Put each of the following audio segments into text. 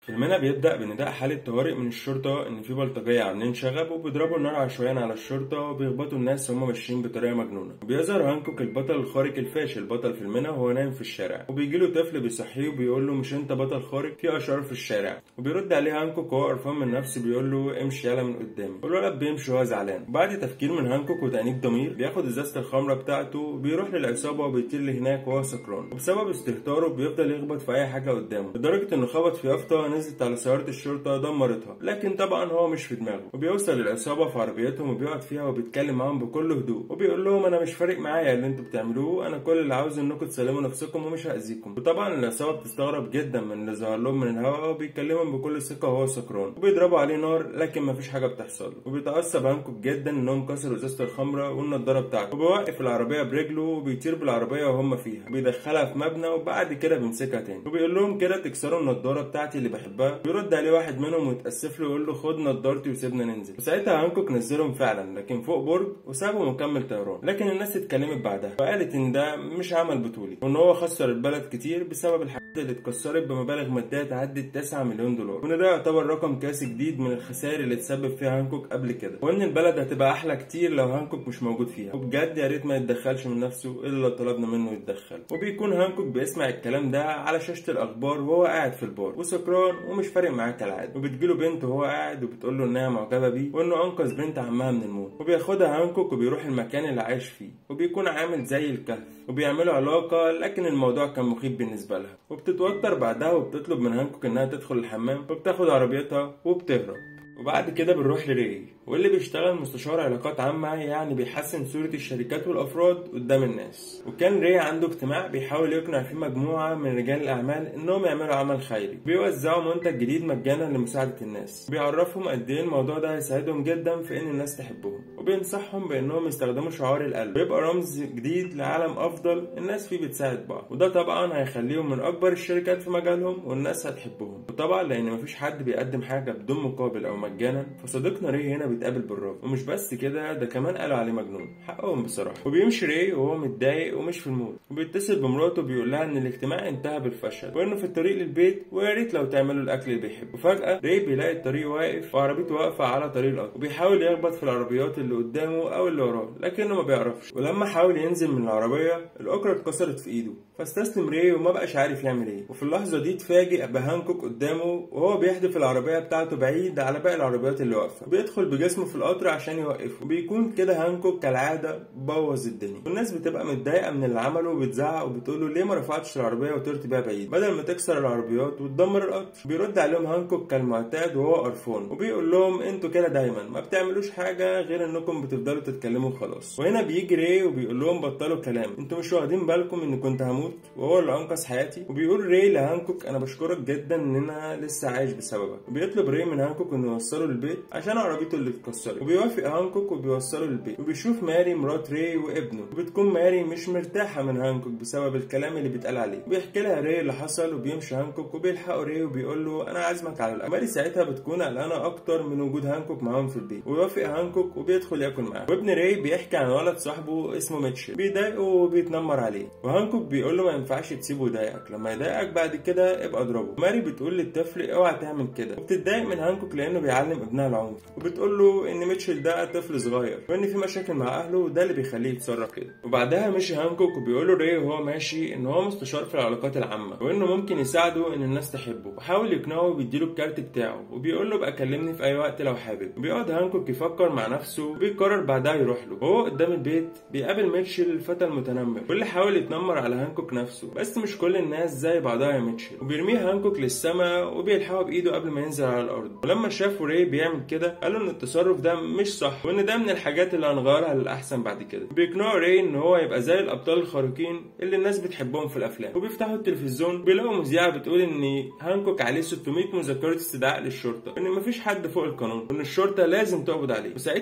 فيلمنا بيبدأ بنداء حالة طوارئ من الشرطة إن في بلطجية عاملين شغب وبيضربوا النار عشوائيا على الشرطة وبيخبطوا الناس وهم ماشيين بطريقة مجنونة وبيظهر هانكوك البطل الخارق الفاشل بطل فيلمنا وهو نايم في الشارع وبيجيله طفل بيصحيه وبيقول له مش أنت بطل خارق في أشرار في الشارع وبيرد عليه هانكوك وهو قرفان من نفسه بيقول له امشي يلا من قدامي والولد بيمشي وهو زعلان وبعد تفكير من هانكوك وتأنيب ضمير بياخد إزازة الخمرة بتاعته وبيروح للعصابة وبيطير لهناك وهو سكران وبسبب استهتاره بيفضل يخبط في أي حاجة قدامه لدرجة إنه خبط في يافطة نزلت على سيارة الشرطة دمرتها لكن طبعا هو مش في دماغه وبيوصل للعصابة في عربيتهم وبيقعد فيها وبيتكلم معاهم بكل هدوء وبيقول لهم أنا مش فارق معايا اللي انتوا بتعملوه أنا كل اللي عاوزه إنكم تسلموا نفسكم ومش هأذيكم وطبعا العصابة بتستغرب جدا من اللي ظهر لهم من الهواء وبيكلمهم بكل ثقة وهو سكران وبيضربوا عليه نار لكن مفيش حاجة بتحصل له وبيتعصب هانكوك جدا إنهم كسروا إزازة الخمرة والنضارة بتاعته وبيوقف العربية برجله وبيطير بالعربية وهم فيها بيدخلها في مبنى وبعد كده بيمسكها تاني وبيقول لهم كده تكسروا النضارة بتاعتي اللي بحبها بيرد عليه واحد منهم ويتأسف له ويقول له خد نضارتي وسيبنا ننزل وساعتها هانكوك نزلهم فعلا لكن فوق برج وسابهم وكمل طيران لكن الناس اتكلمت بعدها وقالت ان ده مش عمل بطولي وان هو خسر البلد كتير بسبب الحاجات اللي اتكسرت بمبالغ ماديه تعدي 9 مليون دولار وان ده يعتبر رقم قياسي جديد من الخسائر اللي اتسبب فيها هانكوك قبل كده وان البلد هتبقى احلى كتير لو هانكوك مش موجود فيها وبجد يا ريت ما يتدخلش من نفسه الا لو طلبنا منه يتدخل وبيكون هانكوك بيسمع الكلام ده على شاشه الاخبار وهو قاعد في البار وسكران ومش فارق معاه كالعاده وبتجيله بنت وهو قاعد وبتقول له انها معجبه بيه وانه انقذ بنت عمها من الموت وبياخدها هانكوك وبيروح المكان اللي عايش فيه وبيكون عامل زي الكهف وبيعملوا علاقة لكن الموضوع كان مخيف بالنسبة لها وبتتوتر بعدها وبتطلب من هانكوك انها تدخل الحمام وبتاخد عربيتها وبتهرب وبعد كده بنروح لري واللي بيشتغل مستشار علاقات عامة يعني بيحسن صورة الشركات والأفراد قدام الناس وكان ري عنده اجتماع بيحاول يقنع فيه مجموعة من رجال الأعمال إنهم يعملوا عمل خيري بيوزعوا منتج جديد مجانا لمساعدة الناس بيعرفهم قد إيه الموضوع ده هيساعدهم جدا في إن الناس تحبهم وبينصحهم بإنهم يستخدموا شعار القلب بيبقى رمز جديد لعالم أفضل الناس فيه بتساعد بعض وده طبعا هيخليهم من أكبر الشركات في مجالهم والناس هتحبهم وطبعا لأن مفيش حد بيقدم حاجة بدون مقابل أو مجانا فصديقنا ري هنا بيتقابل بالرفض ومش بس كده ده كمان قالوا عليه مجنون حقهم بصراحه وبيمشي ري وهو متضايق ومش في المود وبيتصل بمراته بيقول لها ان الاجتماع انتهى بالفشل وانه في الطريق للبيت ويا ريت لو تعملوا الاكل اللي بيحبه وفجاه ري بيلاقي الطريق واقف وعربيته واقفه على طريق القطر وبيحاول يخبط في العربيات اللي قدامه او اللي وراه لكنه ما بيعرفش ولما حاول ينزل من العربيه الاكره اتكسرت في ايده فاستسلم ري وما بقاش عارف يعمل ايه وفي اللحظه دي اتفاجئ بهانكوك قدامه وهو بيحدف العربيه بتاعته بعيد على باقي العربيات اللي واقفه بيدخل بجسمه في القطر عشان يوقفه وبيكون كده هانكوك كالعاده بوظ الدنيا والناس بتبقى متضايقه من اللي عمله وبتزعق وبتقول له ليه ما رفعتش العربيه وطرت بيها بعيد بدل ما تكسر العربيات وتدمر القطر بيرد عليهم هانكوك كالمعتاد وهو قرفان وبيقول لهم انتوا كده دايما ما بتعملوش حاجه غير انكم بتفضلوا تتكلموا خلاص وهنا بيجي ري وبيقول لهم بطلوا كلام انتوا مش واخدين بالكم ان كنت هموت وهو اللي انقذ حياتي وبيقول ري لهانكوك انا بشكرك جدا ان انا لسه عايش بسببك وبيطلب ري من هانكوك انه يوصله للبيت عشان عربيته اللي اتكسرت وبيوافق هانكوك وبيوصله للبيت وبيشوف ماري مرات ري وابنه وبتكون ماري مش مرتاحه من هانكوك بسبب الكلام اللي بيتقال عليه وبيحكي لها ري اللي حصل وبيمشي هانكوك وبيلحقوا ري وبيقول له انا عازمك على الاكل ماري ساعتها بتكون قلقانه اكتر من وجود هانكوك معاهم في البيت ويوافق هانكوك وبيدخل ياكل معاه وابن ري بيحكي عن ولد صاحبه اسمه ميتشل بيضايقه وبيتنمر عليه وهانكوك بيقول له ما ينفعش تسيبه يضايقك لما يضايقك بعد كده ابقى اضربه ماري بتقول للطفل اوعى تعمل كده وبتتضايق من هانكوك لانه بيعلم ابنها العنف وبتقول له ان ميتشل ده طفل صغير وان في مشاكل مع اهله وده اللي بيخليه يتصرف كده وبعدها مشي هانكوك وبيقول له ري وهو ماشي ان هو مستشار في العلاقات العامه وانه ممكن يساعده ان الناس تحبه وحاول يقنعه وبيديله الكارت بتاعه وبيقول له بقى كلمني في اي وقت لو حابب وبيقعد هانكوك يفكر مع نفسه وبيقرر بعدها يروح له وهو قدام البيت بيقابل ميتشل الفتى المتنمر واللي حاول يتنمر على هانكوك نفسه بس مش كل الناس زي بعضها يا ميتشل وبيرميه هانكوك للسماء وبيلحقه بايده قبل ما ينزل على الارض ولما شافوا ري بيعمل كده قالوا ان التصرف ده مش صح وان ده من الحاجات اللي هنغيرها للاحسن بعد كده بيقنعوا ري ان هو يبقى زي الابطال الخارقين اللي الناس بتحبهم في الافلام وبيفتحوا التلفزيون بيلاقوا مذيعه بتقول ان هانكوك عليه 600 مذكره استدعاء للشرطه وان مفيش حد فوق القانون وان الشرطه لازم تقبض عليه وساعتها ري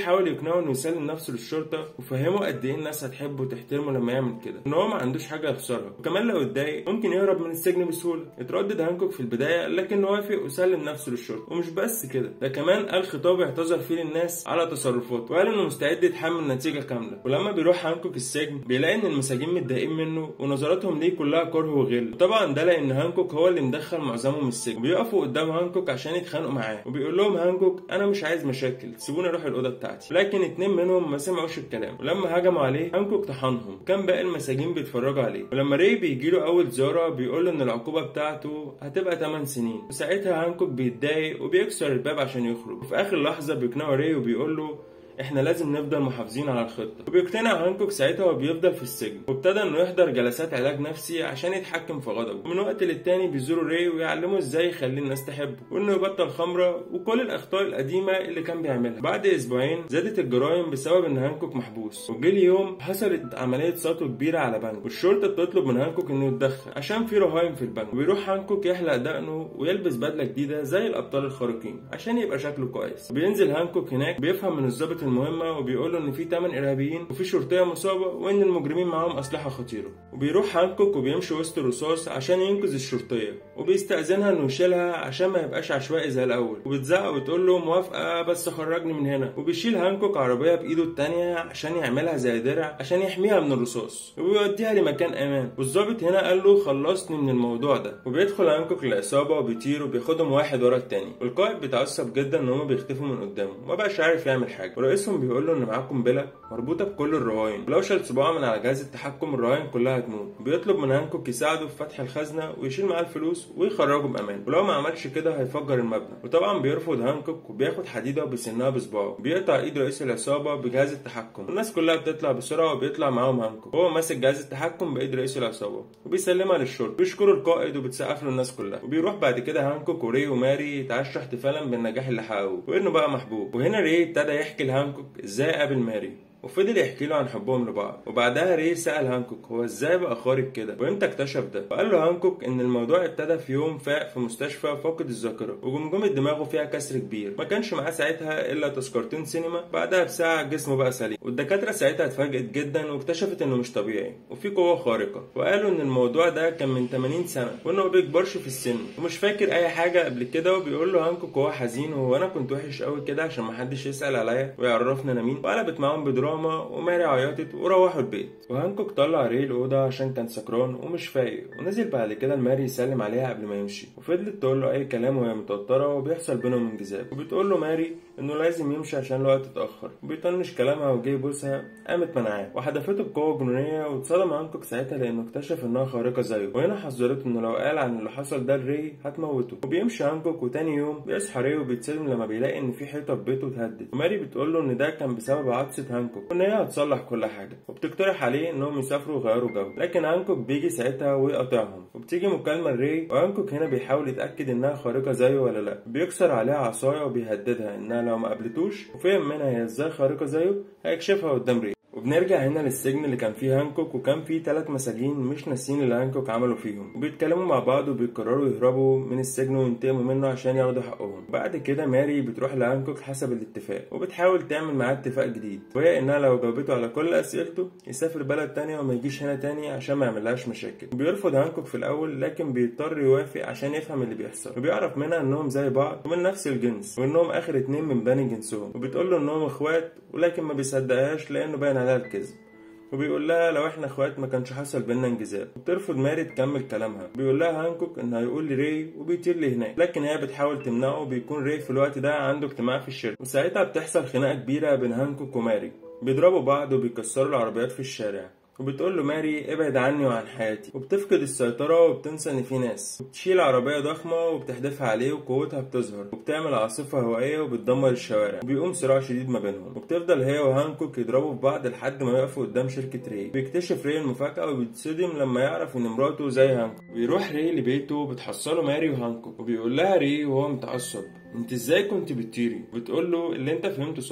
بيحاول يقنعه انه يسلم نفسه للشرطه وفهمه قد ايه الناس هتحبه وتحترمه لما يعمل كده ان هو ما عندوش حاجه يخسرها وكمان لو اتضايق ممكن يهرب من السجن بسهوله اتردد هانكوك في البدايه لكن وافق وسلم نفسه للشرطه ومش بس كده ده كمان قال خطاب اعتذر فيه للناس على تصرفاته وقال انه مستعد يتحمل نتيجه كامله ولما بيروح هانكوك السجن بيلاقي ان المساجين متضايقين منه ونظراتهم ليه كلها كره وغل وطبعا ده لان هانكوك هو اللي مدخل معظمهم السجن وبيقفوا قدام هانكوك عشان يتخانقوا معاه وبيقول لهم هانكوك انا مش عايز مشاكل سيبوني اروح الاوضه بتاعتي لكن اتنين منهم ما سمعوش الكلام ولما هجموا عليه هانكوك طحنهم وكان باقي المساجين بيتفرجوا عليه ولما ري بيجيله اول زياره بيقول له ان العقوبه بتاعته هتبقى 8 سنين وساعتها هانكوك بيتضايق وبيكسر الباب عشان يخرج وفي اخر لحظه بيقنعه ري وبيقول له احنا لازم نفضل محافظين على الخطه وبيقتنع هانكوك ساعتها وبيفضل في السجن وابتدى انه يحضر جلسات علاج نفسي عشان يتحكم في غضبه ومن وقت للتاني بيزوروا ري ويعلمه ازاي يخلي الناس تحبه وانه يبطل خمره وكل الاخطاء القديمه اللي كان بيعملها بعد اسبوعين زادت الجرائم بسبب ان هانكوك محبوس وجه اليوم حصلت عمليه سطو كبيره على بنك والشرطه بتطلب من هانكوك انه يتدخل عشان في رهاين في البنك وبيروح هانكوك يحلق دقنه ويلبس بدله جديده زي الابطال الخارقين عشان يبقى شكله كويس بينزل هانكوك هناك بيفهم من الضابط المهمه وبيقول له ان في 8 ارهابيين وفي شرطيه مصابه وان المجرمين معاهم اسلحه خطيره وبيروح هانكوك وبيمشي وسط الرصاص عشان ينقذ الشرطيه وبيستاذنها انه يشيلها عشان ما يبقاش عشوائي زي الاول وبتزعق وتقول له موافقه بس خرجني من هنا وبيشيل هانكوك عربيه بايده التانية عشان يعملها زي درع عشان يحميها من الرصاص وبيوديها لمكان امان والظابط هنا قال له خلصني من الموضوع ده وبيدخل هانكوك العصابه وبيطير وبياخدهم واحد ورا التاني والقائد بيتعصب جدا ان هما بيختفوا من قدامه ومبقاش عارف يعمل حاجه ورئيسهم بيقول له ان معاه قنبله مربوطه بكل الرهاين ولو شال صباعه من على جهاز التحكم الرهاين كلها هتموت بيطلب من هانكوك يساعده في فتح الخزنه ويشيل معاه الفلوس ويخرجه بامان ولو ما عملش كده هيفجر المبنى وطبعا بيرفض هانكوك وبياخد حديده وبيسنها بصباعه بيقطع ايد رئيس العصابه بجهاز التحكم والناس كلها بتطلع بسرعه وبيطلع معاهم هانكوك هو ماسك جهاز التحكم بايد رئيس العصابه وبيسلمها للشرطه بيشكروا القائد وبتسقف له الناس كلها وبيروح بعد كده هانكوك وري وماري يتعشوا احتفالا بالنجاح اللي حققوه وانه بقى محبوب وهنا ري ابتدى يحكي لهانكوك ازاي قابل ماري وفضل يحكي له عن حبهم لبعض وبعدها ري سأل هانكوك هو ازاي بقى خارق كده وامتى اكتشف ده وقال له هانكوك ان الموضوع ابتدى في يوم فاق في مستشفى فاقد الذاكره وجمجمه دماغه فيها كسر كبير ما كانش معاه ساعتها الا تذكرتين سينما بعدها بساعه جسمه بقى سليم والدكاتره ساعتها اتفاجئت جدا واكتشفت انه مش طبيعي وفي قوه خارقه وقالوا ان الموضوع ده كان من 80 سنه وانه ما بيكبرش في السن ومش فاكر اي حاجه قبل كده وبيقول له هانكوك هو حزين وهو انا كنت وحش قوي كده عشان ما حدش يسال عليا ويعرفني انا مين وقلبت معاهم بدراما وماري عيطت وروحوا البيت وهانكوك طلع ري الأوضة عشان كان سكران ومش فايق ونزل بعد كده لماري يسلم عليها قبل ما يمشي وفضلت تقول له أي كلام وهي متوترة وبيحصل بينهم انجذاب وبتقول له ماري إنه لازم يمشي عشان الوقت اتأخر وبيطنش كلامها وجاي يبوسها قامت منعاه وحدفته بقوة جنونية واتصدم هانكوك ساعتها لأنه اكتشف إنها خارقة زيه وهنا حذرته إنه لو قال عن اللي حصل ده لري هتموته وبيمشي هانكوك وتاني يوم بيصحى ري وبيتصدم لما بيلاقي إن في حيطة في بيته اتهدت وماري بتقول له إن ده كان بسبب عطسة هانكوك وإن هي هتصلح كل حاجة وبتقترح عليه إنهم يسافروا ويغيروا جو لكن هانكوك بيجي ساعتها ويقاطعهم وبتيجي مكالمة لري وهانكوك هنا بيحاول يتأكد إنها خارقة زيه ولا لأ بيكسر عليها عصاية وبيهددها إنها لو ما قابلتوش وفهم منها هي إزاي خارقة زيه هيكشفها قدام ري وبنرجع هنا للسجن اللي كان فيه هانكوك وكان فيه ثلاث مساجين مش ناسيين اللي هانكوك عمله فيهم وبيتكلموا مع بعض وبيقرروا يهربوا من السجن وينتقموا منه عشان ياخدوا حقهم بعد كده ماري بتروح لهانكوك حسب الاتفاق وبتحاول تعمل معاه اتفاق جديد وهي انها لو جاوبته على كل اسئلته يسافر بلد تانية وما يجيش هنا تاني عشان ما يعملهاش مشاكل بيرفض هانكوك في الاول لكن بيضطر يوافق عشان يفهم اللي بيحصل وبيعرف منها انهم زي بعض ومن نفس الجنس وانهم اخر اتنين من بني جنسهم وبتقول له انهم اخوات ولكن ما بيصدقهاش لانه باين عليها الكذب وبيقول لها لو احنا اخوات ما كانش حصل بينا انجذاب وبترفض ماري تكمل كلامها بيقول لها هانكوك انه هيقول لري وبيطير لهناك لكن هي بتحاول تمنعه وبيكون ري في الوقت ده عنده اجتماع في الشركه وساعتها بتحصل خناقه كبيره بين هانكوك وماري بيضربوا بعض وبيكسروا العربيات في الشارع وبتقول له ماري ابعد عني وعن حياتي وبتفقد السيطرة وبتنسى ان في ناس وبتشيل عربية ضخمة وبتحدفها عليه وقوتها بتظهر وبتعمل عاصفة هوائية وبتدمر الشوارع وبيقوم صراع شديد ما بينهم وبتفضل هي وهانكوك يضربوا في بعض لحد ما يقفوا قدام شركة ري بيكتشف ري المفاجأة وبيتصدم لما يعرف ان مراته زي هانكوك بيروح ري لبيته بتحصله ماري وهانكوك وبيقول لها ري وهو متعصب انت ازاي كنت بتطيري بتقول له اللي انت فهمته صح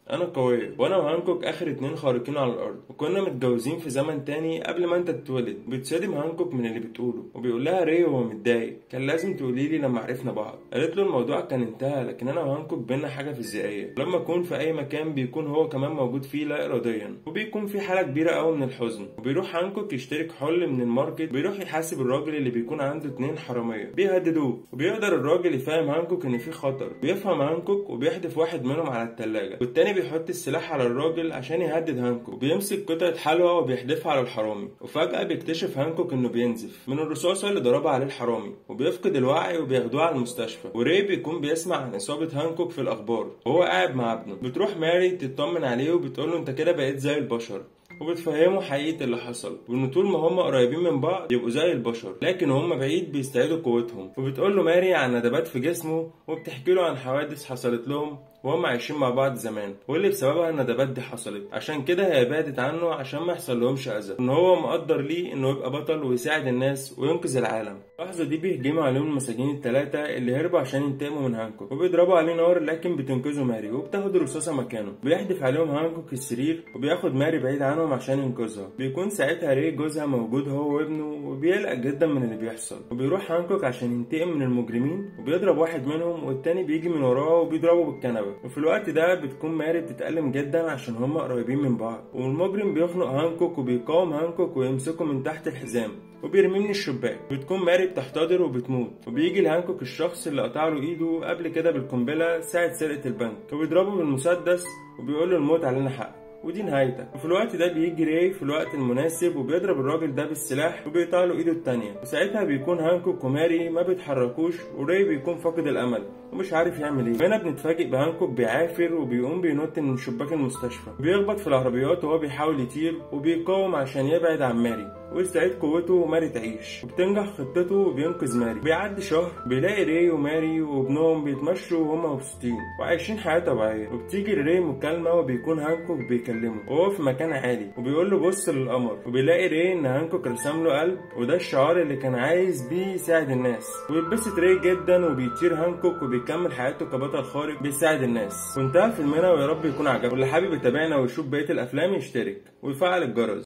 انا قوية وانا وهانكوك اخر اتنين خارقين على الارض وكنا متجوزين في زمن تاني قبل ما انت تتولد بتصدم هانكوك من اللي بتقوله وبيقول لها ري وهو متضايق كان لازم تقولي لي لما عرفنا بعض قالت له الموضوع كان انتهى لكن انا وهانكوك بينا حاجة فيزيائية لما اكون في اي مكان بيكون هو كمان موجود فيه لا اراديا وبيكون في حالة كبيرة قوي من الحزن وبيروح هانكوك يشترك حل من الماركت بيروح يحاسب الراجل اللي بيكون عنده اتنين حرامية بيهددوه وبيقدر الراجل يفهم هانكوك ان في خطر بيفهم هانكوك وبيحدف واحد منهم على التلاجة والتاني بيحط السلاح على الراجل عشان يهدد هانكوك وبيمسك قطعة حلوى وبيحدفها على الحرامي وفجأة بيكتشف هانكوك انه بينزف من الرصاصة اللي ضربها عليه الحرامي وبيفقد الوعي وبياخدوه على المستشفى وري بيكون بيسمع عن إصابة هانكوك في الأخبار وهو قاعد مع ابنه بتروح ماري تطمن عليه وبتقوله انت كده بقيت زي البشر وبتفهموا حقيقة اللي حصل وإن طول ما هم قريبين من بعض يبقوا زي البشر لكن هم بعيد بيستعيدوا قوتهم وبتقول له ماري عن ندبات في جسمه وبتحكي له عن حوادث حصلت لهم وهم عايشين مع بعض زمان واللي بسببها الندبات دي حصلت عشان كده هي بعدت عنه عشان ما يحصل لهمش اذى ان هو مقدر ليه انه يبقى بطل ويساعد الناس وينقذ العالم اللحظه دي بيهجموا عليهم المساجين الثلاثه اللي هربوا عشان ينتقموا من هانكوك وبيضربوا عليه نار لكن بتنقذه ماري وبتاخد الرصاصه مكانه بيحدف عليهم هانكوك السرير وبياخد ماري بعيد عنهم عشان ينقذها بيكون ساعتها ري جوزها موجود هو وابنه وبيقلق جدا من اللي بيحصل وبيروح هانكوك عشان ينتقم من المجرمين وبيضرب واحد منهم والتاني بيجي من وراه وبيضربه بالكنبه وفي الوقت ده بتكون ماري بتتألم جدا عشان هما قريبين من بعض والمجرم بيخنق هانكوك وبيقاوم هانكوك ويمسكه من تحت الحزام وبيرميه من الشباك بتكون ماري بتحتضر وبتموت وبيجي لهانكوك الشخص اللي قطع له ايده قبل كده بالقنبله ساعه سرقه البنك وبيضربه بالمسدس وبيقول له الموت علينا حق ودي نهايتك وفي الوقت ده بيجي راي في الوقت المناسب وبيضرب الراجل ده بالسلاح وبيقطع له ايده التانية وساعتها بيكون هانكوك وماري ما بيتحركوش وراي بيكون فاقد الامل ومش عارف يعمل ايه هنا بنتفاجئ بهانكوك بيعافر وبيقوم بينط من شباك المستشفى بيخبط في العربيات وهو بيحاول يطير وبيقاوم عشان يبعد عن ماري ويستعيد قوته وماري تعيش وبتنجح خطته وبينقذ ماري بيعدي شهر بيلاقي ري وماري وابنهم بيتمشوا وهم مبسوطين وعايشين حياة طبيعية وبتيجي لري مكالمة وبيكون هانكوك بيكلمه وهو في مكان عالي وبيقول له بص للقمر وبيلاقي ري ان هانكوك رسم له قلب وده الشعار اللي كان عايز بيه يساعد الناس وبيتبسط ري جدا وبيطير هانكوك وبيكمل حياته كبطل خارق بيساعد الناس وانتهى فيلمنا ويا رب يكون عجبكم واللي حابب يتابعنا ويشوف بقية الافلام يشترك ويفعل الجرس